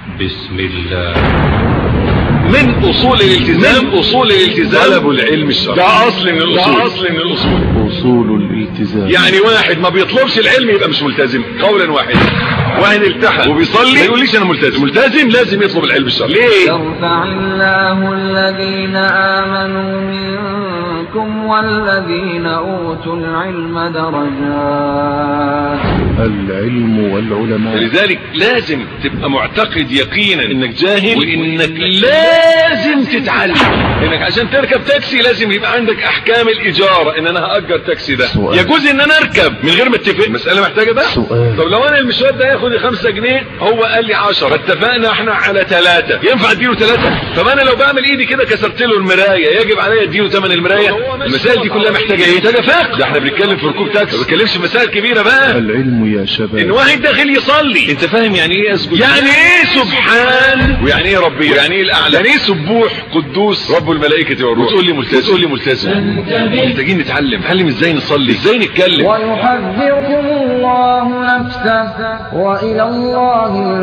بسم الله من اصول الالتزام من اصول الالتزام طلب العلم الشرعي ده اصل من الاصول ده اصل من الاصول أصول الالتزام يعني واحد ما بيطلبش العلم يبقى مش ملتزم قولا واحدا واحد التحق وبيصلي ما يقوليش انا ملتزم ملتزم لازم يطلب العلم الشرعي ليه يرفع الله الذين آمنوا منكم والذين أوتوا العلم درجات العلم والعلماء لذلك لازم تبقى معتقد يقينا انك جاهل وانك لازم تتعلم انك عشان تركب تاكسي لازم يبقى عندك احكام الاجاره ان انا هاجر تاكسي ده سؤال. يجوز ان انا اركب من غير ما اتفق المساله محتاجه ده سؤال. طب لو انا المشوار ده ياخد 5 جنيه هو قال لي 10 فاتفقنا احنا على ثلاثة ينفع اديله ثلاثة طب انا لو بعمل ايدي كده كسرت له المرايه يجب عليا اديله ثمن المرايه المسائل دي كلها محتاجه ايه محتاجه فقه ده احنا بنتكلم في ركوب تاكسي ما بنتكلمش في مسائل كبيره بقى العلم يا ان شباب واحد داخل يصلي انت فاهم يعني ايه اسجد يعني ايه سبحان ويعني ايه ربي ويعني ايه الاعلى يعني ايه سبوح قدوس رب الملائكه والروح وتقول لي ملتزم وتقول لي ملتزم محتاجين نتعلم نتعلم ازاي نصلي ازاي نتكلم ويحذركم الله نفسه وإلى الله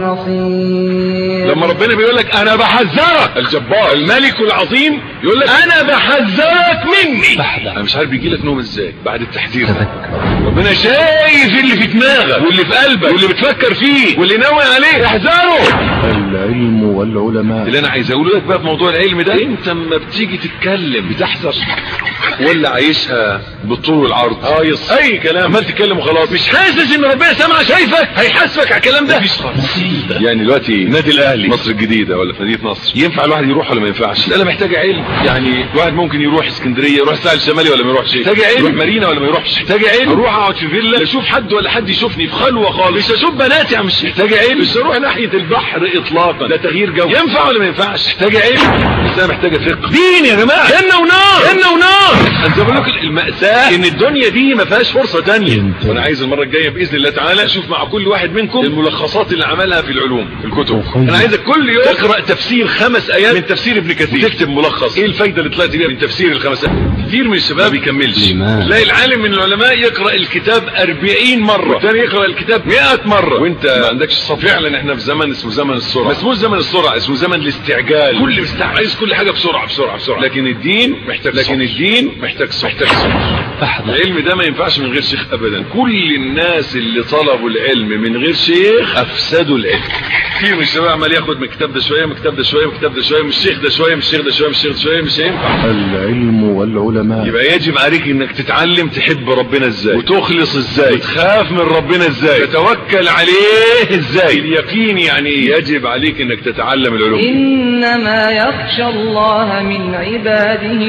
المصير لما ربنا بيقول لك انا بحذرك الجبار الملك العظيم يقول لك انا بحذرك مني انا مش عارف بيجي لك نوم ازاي بعد التحذير ده ربنا شايف اللي في دماغك واللي في قلبك واللي بتفكر فيه واللي ناوي عليه احذره العلم والعلماء اللي انا عايز اقوله لك بقى في موضوع العلم ده انت اما بتيجي تتكلم بتحذر ولا عايشها بالطول والعرض اه يص اي كلام عمال تتكلم وخلاص مش حاسس ان ربنا سامع شايفك هيحاسبك على الكلام ده مفيش خالص يعني دلوقتي نادي الاهلي مصر الجديده ولا في مدينه نصر ينفع الواحد يروح ولا ما ينفعش انا محتاجه علم يعني الواحد ممكن يروح اسكندريه يروح الساحل الشمالي ولا ما يروحش محتاجه علم يروح مارينا ولا ما يروحش محتاجه علم اروح اقعد في فيلا لا اشوف حد ولا حد يشوفني في خلوه خالص مش اشوف بنات يا مش محتاجه علم مش اروح ناحيه البحر اطلاقا ده تغيير جو ينفع ولا ما ينفعش محتاجه علم بس انا محتاجه فقه دين يا جماعه جنه ونار جنه ونار انا بقول لك الماساه ان الدنيا دي ما فيهاش فرصه تانية انت- وانا عايز المره الجايه باذن الله تعالى اشوف مع كل واحد منكم الملخصات اللي عملها في العلوم في الكتب انا عايزك كل يوم تقرا تفسير خمس ايات من تفسير ابن كثير وتكتب ملخص ايه الفايده اللي طلعت بيها من تفسير الخمس ايات كتير من الشباب ما بيكملش لماذا؟ تلاقي العالم من العلماء يقرا الكتاب 40 مره والثاني يقرا الكتاب 100 مره وانت ما عندكش صبر فعلا احنا في زمن اسمه زمن السرعه ما اسموش زمن السرعه اسمه زمن الاستعجال كل مستعجل عايز كل حاجه بسرعه بسرعه بسرعه لكن الدين محتاج لكن الدين محتاج صبر محتاج صبر العلم ده ما ينفعش من غير شيخ ابدا كل الناس اللي طلبوا العلم من غير شيخ افسدوا العلم كتير من الشباب عمال ياخد من الكتاب ده شويه من الكتاب ده شويه من الكتاب ده شويه من الشيخ ده شويه من الشيخ ده شويه من الشيخ ده شويه مش هينفع العلم والعلماء يبقى يجب عليك انك تتعلم تحب ربنا ازاي وتخلص ازاي وتخاف من ربنا ازاي تتوكل عليه ازاي اليقين يعني إيه؟ يجب عليك انك تتعلم العلوم إنما يخشى الله من عباده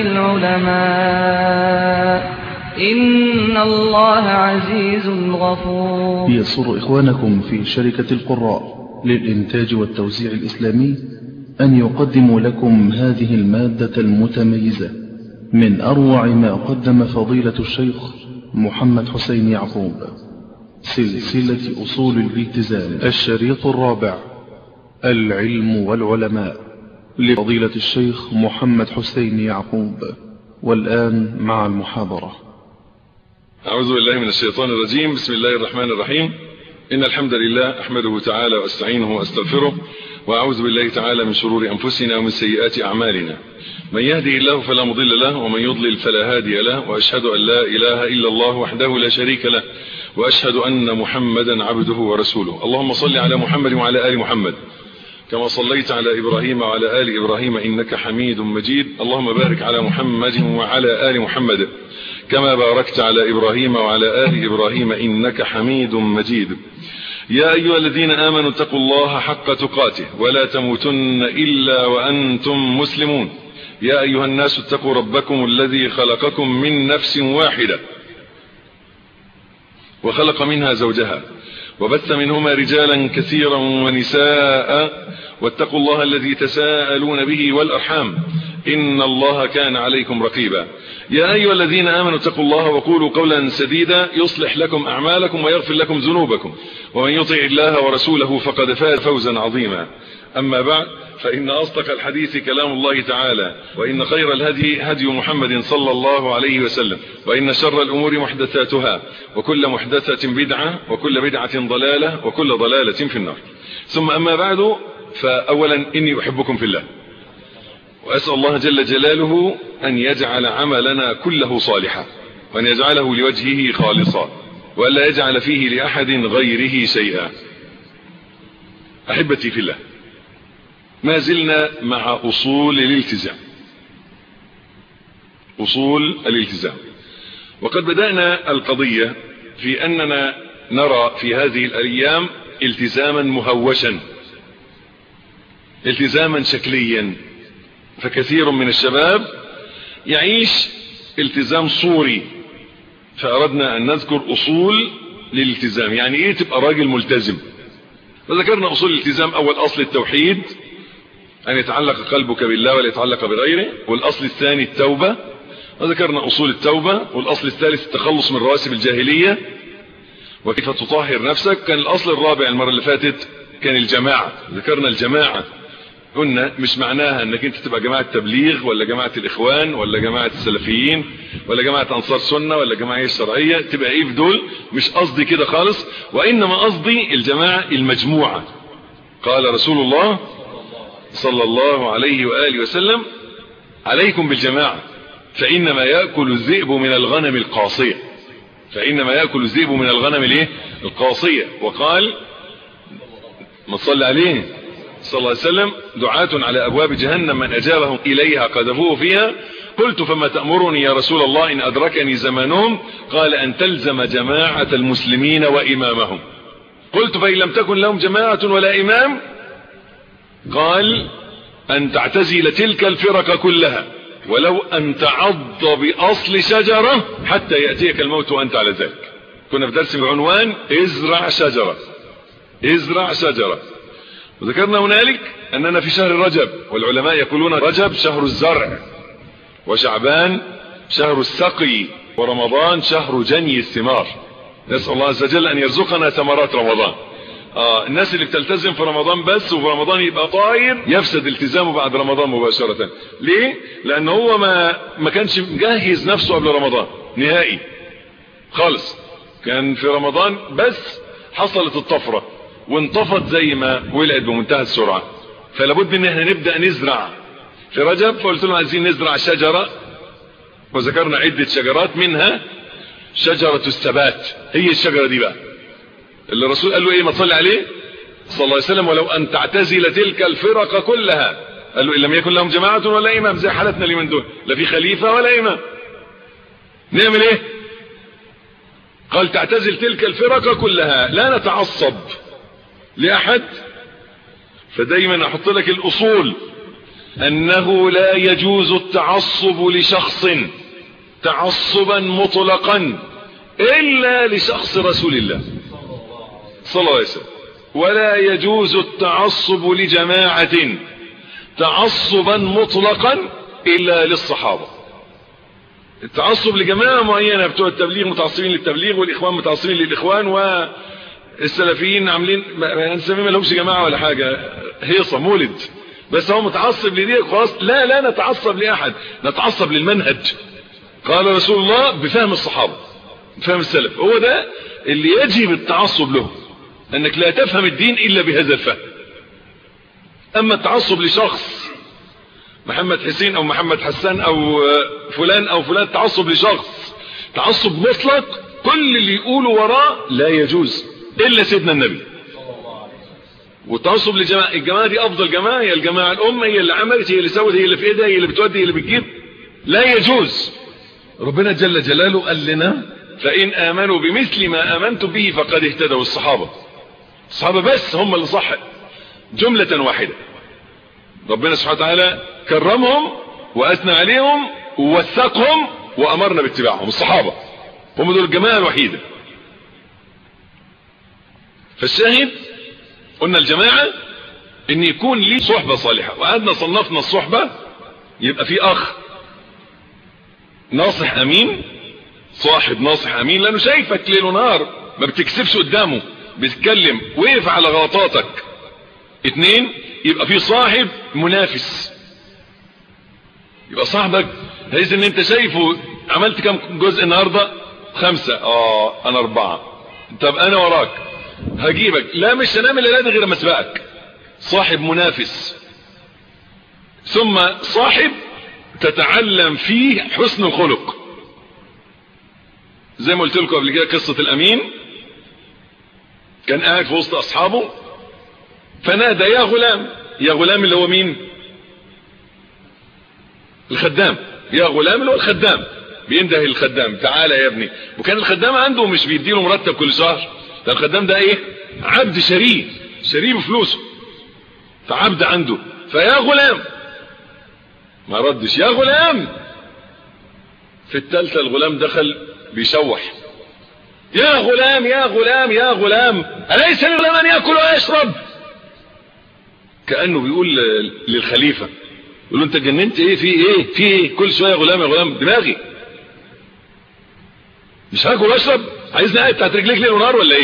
العلماء إن الله عزيز غفور يسر إخوانكم في شركة القراء للإنتاج والتوزيع الإسلامي أن يقدموا لكم هذه المادة المتميزة من أروع ما قدم فضيلة الشيخ محمد حسين يعقوب سلسلة أصول الالتزام الشريط الرابع العلم والعلماء لفضيلة الشيخ محمد حسين يعقوب والآن مع المحاضرة أعوذ بالله من الشيطان الرجيم بسم الله الرحمن الرحيم إن الحمد لله أحمده تعالى وأستعينه وأستغفره وأعوذ بالله تعالى من شرور أنفسنا ومن سيئات أعمالنا من يهدي الله فلا مضل له ومن يضلل فلا هادي له وأشهد أن لا إله إلا الله وحده لا شريك له وأشهد أن محمدا عبده ورسوله اللهم صل على محمد وعلى آل محمد كما صليت على إبراهيم وعلى آل إبراهيم إنك حميد مجيد اللهم بارك على محمد وعلى آل محمد كما باركت على إبراهيم وعلى آل إبراهيم إنك حميد مجيد يا أيها الذين آمنوا اتقوا الله حق تقاته ولا تموتن إلا وأنتم مسلمون يا أيها الناس اتقوا ربكم الذي خلقكم من نفس واحدة وخلق منها زوجها وبث منهما رجالا كثيرا ونساء واتقوا الله الذي تساءلون به والأرحام إن الله كان عليكم رقيبا يا أيها الذين آمنوا اتقوا الله وقولوا قولا سديدا يصلح لكم أعمالكم ويغفر لكم ذنوبكم ومن يطع الله ورسوله فقد فاز فوزا عظيما أما بعد فإن أصدق الحديث كلام الله تعالى وإن خير الهدي هدي محمد صلى الله عليه وسلم وإن شر الأمور محدثاتها وكل محدثة بدعة وكل بدعة ضلالة وكل ضلالة في النار ثم أما بعد فأولا إني أحبكم في الله وأسأل الله جل جلاله أن يجعل عملنا كله صالحا وأن يجعله لوجهه خالصا وألا يجعل فيه لأحد غيره شيئا أحبتي في الله ما زلنا مع أصول الالتزام أصول الالتزام وقد بدأنا القضية في أننا نرى في هذه الأيام التزاما مهوشا التزاما شكليا فكثير من الشباب يعيش التزام صوري فأردنا أن نذكر أصول للالتزام يعني إيه تبقى راجل ملتزم فذكرنا أصول الالتزام أول أصل التوحيد أن يتعلق قلبك بالله ولا يتعلق بغيره والأصل الثاني التوبة وذكرنا أصول التوبة والأصل الثالث التخلص من رواسب الجاهلية وكيف تطهر نفسك كان الأصل الرابع المرة اللي فاتت كان الجماعة ذكرنا الجماعة قلنا مش معناها انك انت تبقى جماعة تبليغ ولا جماعة الاخوان ولا جماعة السلفيين ولا جماعة انصار سنة ولا جماعة الشرعية تبقى ايه في دول مش قصدي كده خالص وانما قصدي الجماعة المجموعة قال رسول الله صلى الله عليه وآله وسلم عليكم بالجماعة فإنما يأكل الذئب من الغنم القاصية فإنما يأكل الذئب من الغنم الايه القاصية وقال ما تصلي عليه صلى الله عليه وسلم دعاة على أبواب جهنم من أجابهم إليها قذفوه فيها قلت فما تأمرني يا رسول الله إن أدركني زمانهم قال أن تلزم جماعة المسلمين وإمامهم قلت فإن لم تكن لهم جماعة ولا إمام قال أن تعتزل تلك الفرق كلها ولو أن تعض بأصل شجرة حتى يأتيك الموت وأنت على ذلك كنا في درس بعنوان ازرع شجرة ازرع شجرة وذكرنا هنالك أننا في شهر رجب والعلماء يقولون رجب شهر الزرع وشعبان شهر السقي ورمضان شهر جني الثمار نسأل الله عز وجل أن يرزقنا ثمرات رمضان آه الناس اللي بتلتزم في رمضان بس وفي رمضان يبقى طاير يفسد التزامه بعد رمضان مباشرة ليه لان هو ما ما كانش مجهز نفسه قبل رمضان نهائي خالص كان في رمضان بس حصلت الطفرة وانطفت زي ما ولعت بمنتهى السرعة فلابد ان احنا نبدأ نزرع في رجب فقلت لهم عايزين نزرع شجرة وذكرنا عدة شجرات منها شجرة الثبات هي الشجرة دي بقى اللي الرسول قال له ايه ما تصلي عليه صلى الله عليه وسلم ولو ان تعتزل تلك الفرق كلها قال له ان لم يكن لهم جماعة ولا امام زي حالتنا اليومين دول لا في خليفة ولا امام نعمل ايه قال تعتزل تلك الفرق كلها لا نتعصب لاحد فدايما احط لك الاصول انه لا يجوز التعصب لشخص تعصبا مطلقا الا لشخص رسول الله صلى الله عليه وسلم ولا يجوز التعصب لجماعة تعصبا مطلقا الا للصحابة التعصب لجماعة معينة بتوع التبليغ متعصبين للتبليغ والاخوان متعصبين للاخوان والسلفيين عاملين نسميه ما لهمش جماعة ولا حاجة هيصة مولد بس هو متعصب لدي خلاص لا لا نتعصب لاحد نتعصب للمنهج قال رسول الله بفهم الصحابة بفهم السلف هو ده اللي يجب التعصب له انك لا تفهم الدين الا بهذا الفهم اما التعصب لشخص محمد حسين او محمد حسان او فلان او فلان تعصب لشخص تعصب مطلق كل اللي يقولوا وراه لا يجوز الا سيدنا النبي والتعصب لجماعة الجماعة دي افضل جماعة هي الجماعة الام هي اللي عملت هي اللي سوت هي اللي في ايدها هي اللي بتودي هي اللي بتجيب لا يجوز ربنا جل جلاله قال لنا فان امنوا بمثل ما امنت به فقد اهتدوا الصحابة الصحابة بس هم اللي صح جملة واحدة ربنا سبحانه وتعالى كرمهم واثنى عليهم ووثقهم وامرنا باتباعهم الصحابة هم دول الجماعة الوحيدة فالشاهد قلنا الجماعة ان يكون لي صحبة صالحة وقعدنا صنفنا الصحبة يبقى في اخ ناصح امين صاحب ناصح امين لانه شايفك ليل ونهار ما بتكسبش قدامه بتتكلم وقف على غلطاتك اتنين يبقى في صاحب منافس يبقى صاحبك بحيث ان انت شايفه عملت كم جزء النهاردة خمسة اه انا اربعة طب انا وراك هجيبك لا مش هنعمل الا غير ما اسبقك صاحب منافس ثم صاحب تتعلم فيه حسن الخلق زي ما قلت لكم قبل كده قصة الامين كان قاعد في وسط اصحابه فنادى يا غلام يا غلام اللي هو مين الخدام يا غلام اللي هو الخدام بينده الخدام تعالى يا ابني وكان الخدام عنده مش بيديله مرتب كل شهر ده الخدام ده ايه عبد شريف شريف بفلوسه فعبد عنده فيا غلام ما ردش يا غلام في التالتة الغلام دخل بيشوح يا غلام يا غلام يا غلام أليس للغلام أن يأكل ويشرب كأنه بيقول للخليفة يقول له انت جننت ايه في ايه في ايه كل شوية غلام يا غلام دماغي مش هاكل واشرب عايزني قاعد تحت رجليك ليل ونهار ولا ايه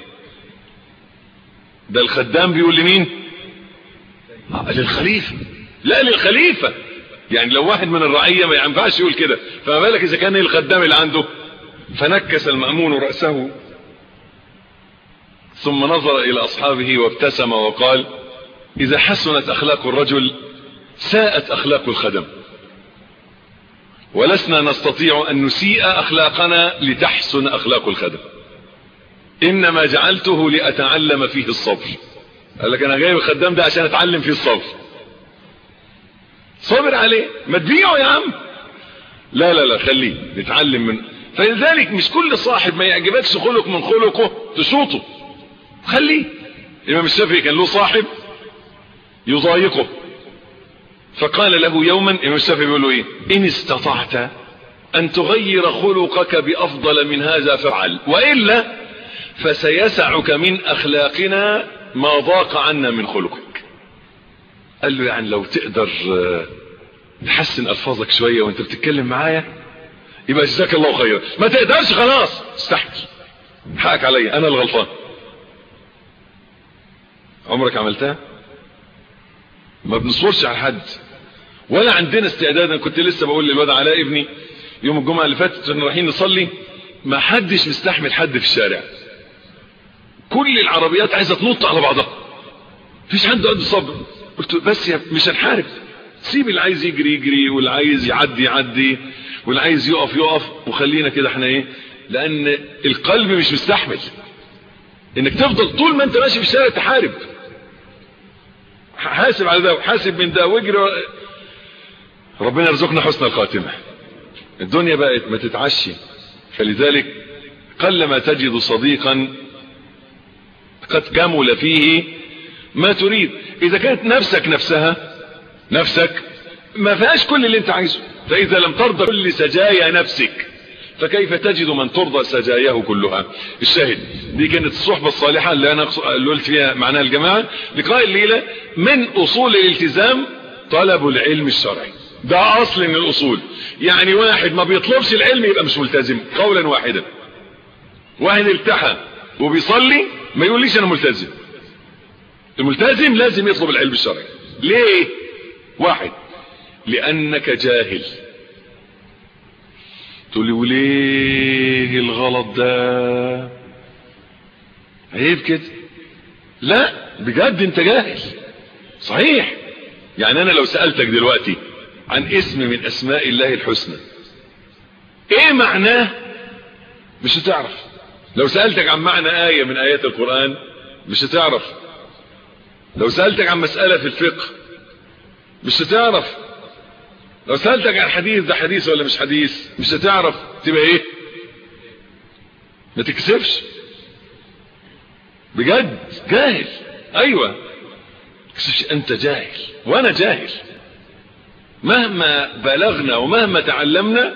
ده الخدام بيقول لمين آه للخليفة لا للخليفة يعني لو واحد من الرعية ما ينفعش يقول كده فما بالك اذا كان الخدام اللي عنده فنكس المأمون رأسه ثم نظر الى اصحابه وابتسم وقال اذا حسنت اخلاق الرجل ساءت اخلاق الخدم ولسنا نستطيع ان نسيء اخلاقنا لتحسن اخلاق الخدم انما جعلته لاتعلم فيه الصبر قال لك انا جايب الخدام ده عشان اتعلم فيه الصبر صبر عليه ما تبيعه يا عم لا لا لا خليه نتعلم من فلذلك مش كل صاحب ما يعجبكش خلق من خلقه تشوطه خليه الامام الشافعي كان له صاحب يضايقه فقال له يوما الامام الشافعي بيقول له ايه ان استطعت ان تغير خلقك بافضل من هذا فافعل والا فسيسعك من اخلاقنا ما ضاق عنا من خلقك قال له يعني لو تقدر تحسن الفاظك شوية وانت بتتكلم معايا يبقى جزاك الله خيرا ما تقدرش خلاص استحمل حقك عليا انا الغلطان عمرك عملتها ما بنصورش على حد ولا عندنا استعداد انا كنت لسه بقول للواد علاء ابني يوم الجمعه اللي فاتت كنا رايحين نصلي ما حدش مستحمل حد في الشارع كل العربيات عايزه تنط على بعضها مفيش حد عنده صبر قلت بس يا مش هنحارب سيب اللي عايز يجري يجري واللي عايز يعدي يعدي واللي عايز يقف يقف وخلينا كده احنا ايه لان القلب مش مستحمل انك تفضل طول ما انت ماشي في الشارع تحارب حاسب على ده وحاسب من ده واجري ربنا يرزقنا حسن الخاتمة الدنيا بقت ما تتعشي فلذلك قلما تجد صديقا قد كمل فيه ما تريد اذا كانت نفسك نفسها نفسك ما فيهاش كل اللي انت عايزه فاذا لم ترضى كل سجايا نفسك فكيف تجد من ترضى سجاياه كلها الشاهد دي كانت الصحبة الصالحة اللي انا قلت فيها معناها الجماعة لقاء الليلة من اصول الالتزام طلب العلم الشرعي ده اصل من الاصول يعني واحد ما بيطلبش العلم يبقى مش ملتزم قولا واحدا واحد التحى وبيصلي ما يقوليش انا ملتزم الملتزم لازم يطلب العلم الشرعي ليه واحد لانك جاهل تقول لي وليه الغلط ده عيب كده لا بجد انت جاهل صحيح يعني انا لو سألتك دلوقتي عن اسم من اسماء الله الحسنى ايه معناه مش هتعرف لو سألتك عن معنى آية من آيات القرآن مش هتعرف لو سألتك عن مسألة في الفقه مش هتعرف لو سألتك عن حديث ده حديث ولا مش حديث مش هتعرف تبقى ايه ما تكسفش بجد جاهل ايوه تكسفش انت جاهل وانا جاهل مهما بلغنا ومهما تعلمنا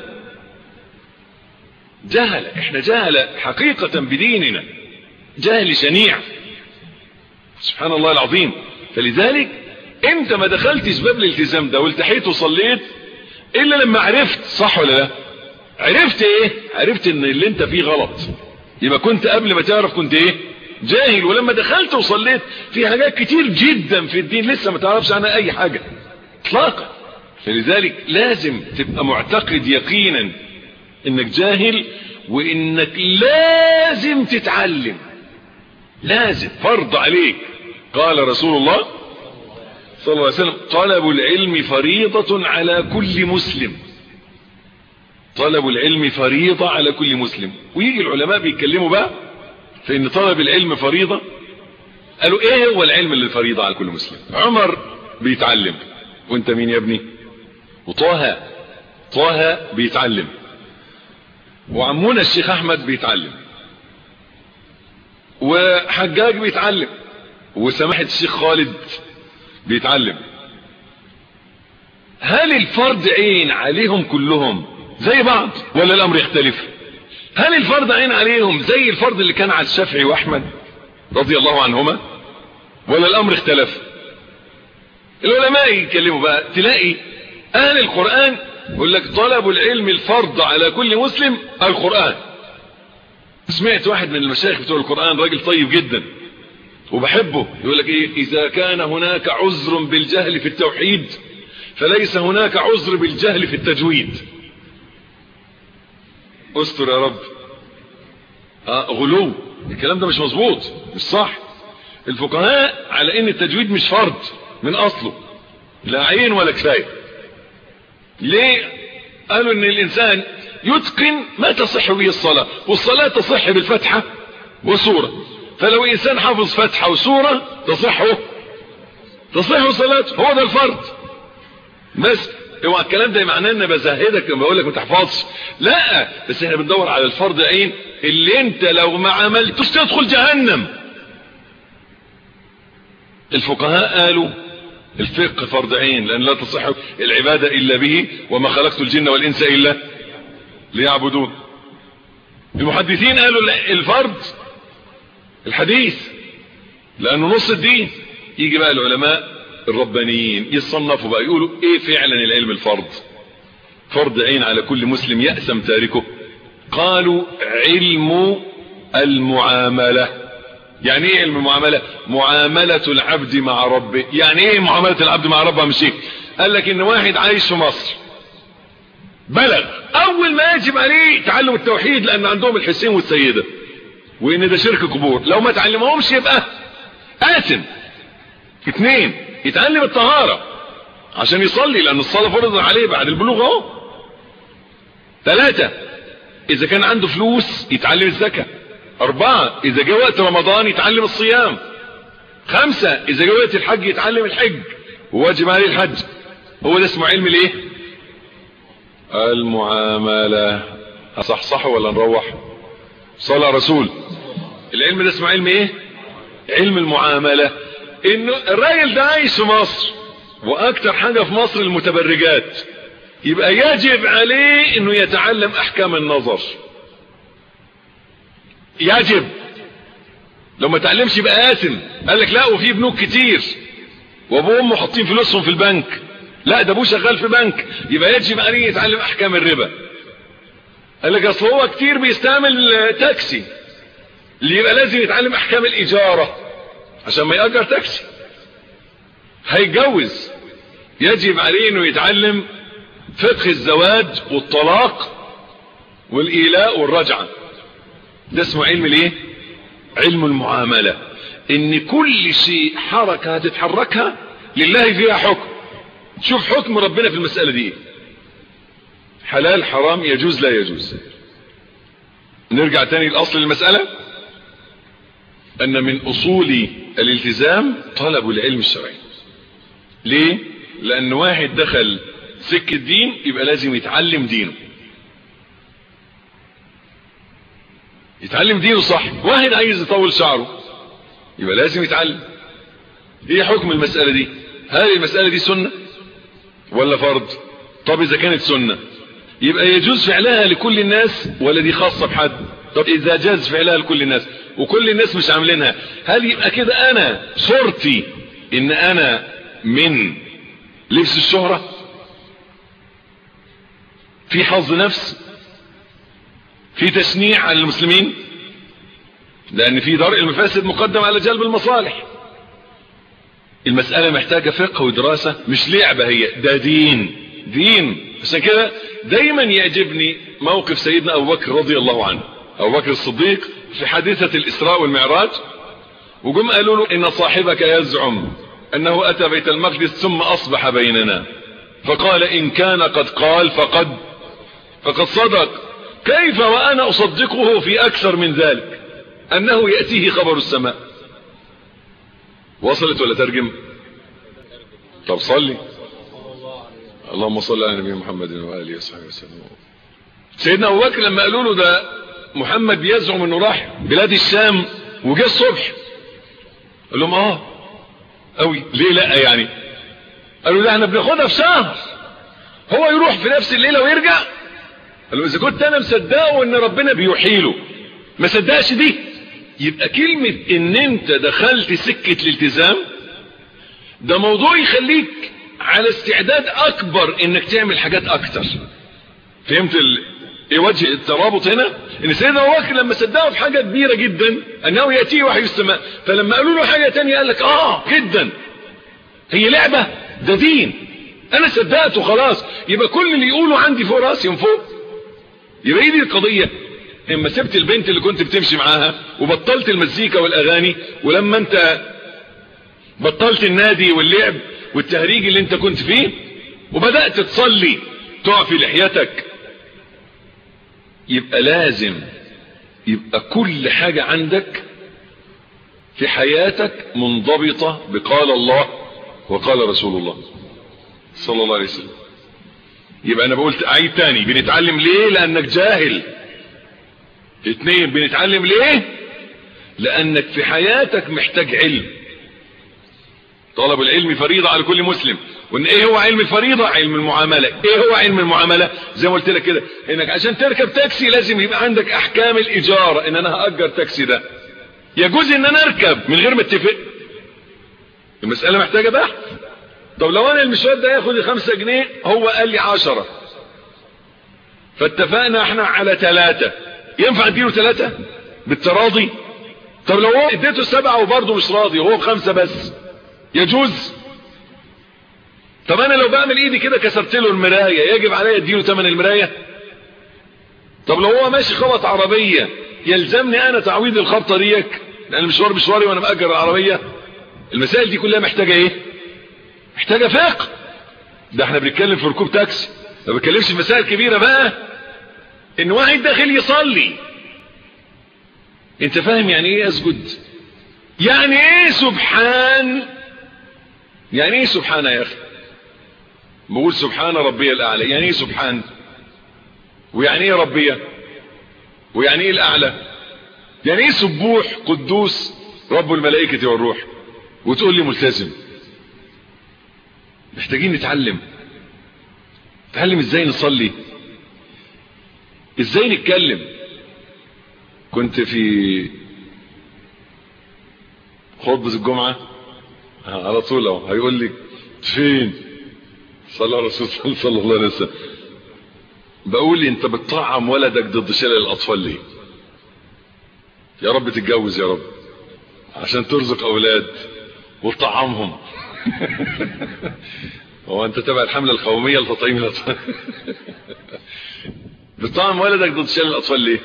جهل احنا جهل حقيقة بديننا جهل شنيع سبحان الله العظيم فلذلك انت ما دخلتش باب الالتزام ده والتحيت وصليت الا لما عرفت صح ولا لا عرفت ايه عرفت ان اللي انت فيه غلط يبقى كنت قبل ما تعرف كنت ايه جاهل ولما دخلت وصليت في حاجات كتير جدا في الدين لسه ما تعرفش عنها اي حاجة اطلاقا فلذلك لازم تبقى معتقد يقينا انك جاهل وانك لازم تتعلم لازم فرض عليك قال رسول الله صلى الله عليه وسلم طلب العلم فريضة على كل مسلم طلب العلم فريضة على كل مسلم ويجي العلماء بيتكلموا بقى في ان طلب العلم فريضة قالوا ايه هو العلم اللي فريضة على كل مسلم عمر بيتعلم وانت مين يا ابني وطه طه بيتعلم وعمونا الشيخ احمد بيتعلم وحجاج بيتعلم وسماحة الشيخ خالد بيتعلم هل الفرض عين عليهم كلهم زي بعض ولا الامر يختلف هل الفرض عين عليهم زي الفرض اللي كان على الشافعي واحمد رضي الله عنهما ولا الامر اختلف العلماء يتكلموا بقى تلاقي اهل القرآن يقول لك طلب العلم الفرض على كل مسلم القرآن سمعت واحد من المشايخ بتوع القرآن راجل طيب جدا وبحبه يقول لك ايه اذا كان هناك عذر بالجهل في التوحيد فليس هناك عذر بالجهل في التجويد استر يا رب آه غلو الكلام ده مش مظبوط مش صح الفقهاء على ان التجويد مش فرض من اصله لا عين ولا كفايه ليه قالوا ان الانسان يتقن ما تصح به الصلاة والصلاة تصح بالفتحة وسورة فلو انسان حافظ فتحة وسورة تصحه تصح صلاته هو ده الفرض بس هو الكلام ده معناه ان بزهدك لما بقول لك ما تحفظش لا بس احنا بندور على الفرض عين اللي انت لو ما عملتوش تدخل جهنم الفقهاء قالوا الفقه فرض عين لان لا تصح العبادة الا به وما خلقت الجن والانس الا ليعبدون المحدثين قالوا الفرض الحديث لانه نص الدين يجي بقى العلماء الربانيين يصنفوا بقى يقولوا ايه فعلا العلم الفرض فرض عين على كل مسلم يأسم تاركه قالوا علم المعاملة يعني ايه علم المعاملة معاملة العبد مع ربه يعني ايه معاملة العبد مع ربه مش ايه قال لك ان واحد عايش في مصر بلغ اول ما يجب عليه تعلم التوحيد لان عندهم الحسين والسيدة وان ده شرك قبور لو ما تعلمهمش يبقى آثم اثنين يتعلم الطهارة عشان يصلي لان الصلاة فرض عليه بعد البلوغ اهو ثلاثة اذا كان عنده فلوس يتعلم الزكاة اربعة اذا جاء وقت رمضان يتعلم الصيام خمسة اذا جاء وقت الحج يتعلم الحج وواجب عليه الحج هو ده اسمه علم الايه المعاملة صح صح ولا نروح صلى رسول العلم ده اسمه علم ايه علم المعاملة انه الراجل ده عايش في مصر واكتر حاجة في مصر المتبرجات يبقى يجب عليه انه يتعلم احكام النظر يجب لو ما تعلمش يبقى آثم قال لك لا وفي بنوك كتير وابوه وامه حاطين فلوسهم في البنك لا ده ابوه شغال في بنك يبقى يجب عليه يتعلم احكام الربا قال لك اصل هو كتير بيستعمل تاكسي اللي يبقى لازم يتعلم احكام الاجارة عشان ما يأجر تاكسي هيتجوز يجب عليه انه يتعلم فقه الزواج والطلاق والايلاء والرجعة ده اسمه علم الايه علم المعاملة ان كل شيء حركة هتتحركها لله فيها حكم شوف حكم ربنا في المسألة دي حلال حرام يجوز لا يجوز نرجع تاني لأصل المسألة أن من أصول الالتزام طلب العلم الشرعي ليه؟ لأن واحد دخل سك الدين يبقى لازم يتعلم دينه يتعلم دينه صح واحد عايز يطول شعره يبقى لازم يتعلم ايه حكم المسألة دي هل المسألة دي سنة ولا فرض طب اذا كانت سنة يبقى يجوز فعلها لكل الناس ولا دي خاصة بحد طب اذا جاز فعلها لكل الناس وكل الناس مش عاملينها هل يبقى كده انا صورتي ان انا من لبس الشهرة في حظ نفس في تشنيع على المسلمين لان في درء المفاسد مقدم على جلب المصالح المسألة محتاجة فقه ودراسة مش لعبة هي ده دين دين عشان كده دايما يعجبني موقف سيدنا ابو بكر رضي الله عنه ابو بكر الصديق في حادثة الاسراء والمعراج وجم قالوا له ان صاحبك يزعم انه اتى بيت المقدس ثم اصبح بيننا فقال ان كان قد قال فقد فقد صدق كيف وانا اصدقه في اكثر من ذلك انه يأتيه خبر السماء وصلت ولا ترجم طب صلي اللهم صل على نبينا محمد واله وصحبه وسلم سيدنا ابو بكر لما قالوا له ده محمد بيزعم انه راح بلاد الشام وجه الصبح قال لهم اه قوي ليه لا يعني قالوا ده احنا بناخدها في شهر هو يروح في نفس الليله ويرجع قال له اذا كنت انا مصدقه ان ربنا بيحيله ما صدقش دي يبقى كلمه ان انت دخلت سكه الالتزام ده موضوع يخليك على استعداد اكبر انك تعمل حاجات اكتر فهمت ال... ايه وجه الترابط هنا ان سيدنا ابو بكر لما صدقه في حاجه كبيره جدا انه ياتيه وحي السماء فلما قالوا له حاجه تانية قال لك اه جدا هي لعبه ده دين انا صدقته خلاص يبقى كل اللي يقوله عندي فوق راسي من فوق يبقى ايه دي القضيه اما سبت البنت اللي كنت بتمشي معاها وبطلت المزيكا والاغاني ولما انت بطلت النادي واللعب والتهريج اللي انت كنت فيه وبدأت تصلي تعفي لحيتك يبقى لازم يبقى كل حاجة عندك في حياتك منضبطة بقال الله وقال رسول الله صلى الله عليه وسلم يبقى انا بقولت عيد تاني بنتعلم ليه لانك جاهل اتنين بنتعلم ليه لانك في حياتك محتاج علم طلب العلم فريضة على كل مسلم وان ايه هو علم الفريضة علم المعاملة ايه هو علم المعاملة زي ما قلت لك كده انك عشان تركب تاكسي لازم يبقى عندك احكام الاجارة ان انا هأجر تاكسي ده يجوز ان انا اركب من غير ما اتفق المسألة محتاجة بحث طب لو انا المشوار ده ياخد خمسة جنيه هو قال لي عشرة فاتفقنا احنا على ثلاثة ينفع اديله ثلاثة بالتراضي طب لو هو اديته سبعة وبرضه مش راضي وهو بخمسة بس يجوز طب انا لو بعمل ايدي كده كسرت له المرايه يجب عليا اديله ثمن المرايه طب لو هو ماشي خبط عربيه يلزمني انا تعويض الخبطه ديك لان المشوار مشواري وانا مأجر العربيه المسائل دي كلها محتاجه ايه محتاجه فقه ده احنا بنتكلم في ركوب تاكسي ما بنتكلمش في مسائل كبيره بقى ان واحد داخل يصلي انت فاهم يعني ايه اسجد يعني ايه سبحان يعني ايه سبحان يا اخي بقول سبحان ربي الاعلى يعني ايه سبحان ويعني ايه ربي ويعني ايه الاعلى يعني ايه سبوح قدوس رب الملائكة والروح وتقول لي ملتزم محتاجين نتعلم نتعلم ازاي نصلي ازاي نتكلم كنت في خطبة الجمعة على طول اهو هيقول لي فين صلى الرسول صلى الله عليه وسلم بقول لي انت بتطعم ولدك ضد شلل الاطفال ليه يا رب تتجوز يا رب عشان ترزق اولاد وتطعمهم هو انت تبع الحمله القوميه لتطعيم الاطفال بتطعم ولدك ضد شلل الاطفال ليه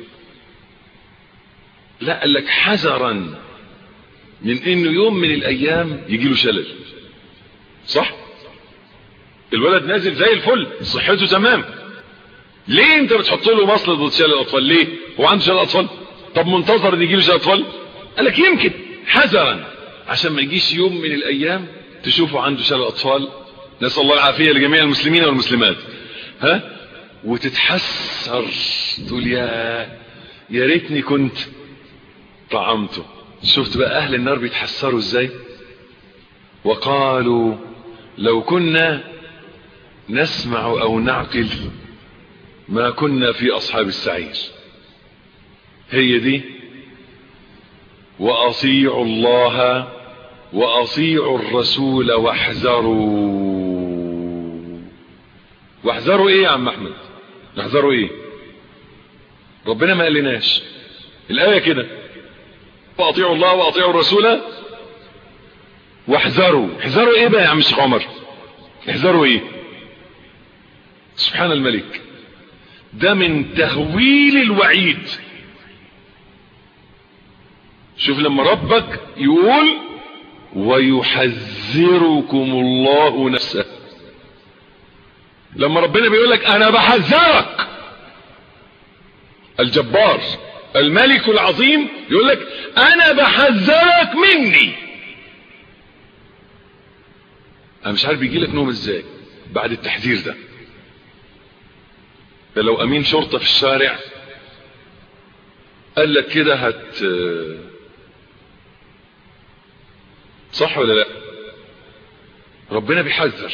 لا قال لك حذرا من انه يوم من الايام يجي له شلل صح الولد نازل زي الفل صحته تمام ليه انت بتحط له مصل ضد شلل الاطفال ليه هو عنده شلل اطفال طب منتظر ان يجي له شلل اطفال قال لك يمكن حذرا عشان ما يجيش يوم من الايام تشوفه عنده شلل اطفال نسال الله العافيه لجميع المسلمين والمسلمات ها وتتحسر تقول يا يا ريتني كنت طعمته شفت بقى اهل النار بيتحسروا ازاي وقالوا لو كنا نسمع او نعقل ما كنا في اصحاب السعير هي دي واطيعوا الله واطيعوا الرسول واحذروا واحذروا ايه يا عم احمد نحذروا ايه ربنا ما قالناش الايه كده واطيعوا الله واطيعوا الرسول واحذروا احذروا ايه بقى يا عم الشيخ عمر احذروا ايه سبحان الملك ده من تهويل الوعيد شوف لما ربك يقول ويحذركم الله نفسه لما ربنا بيقول لك انا بحذرك الجبار الملك العظيم يقول لك انا بحذرك مني انا مش عارف بيجي لك نوم ازاي بعد التحذير ده ده لو امين شرطة في الشارع قال لك كده هت صح ولا لا ربنا بيحذر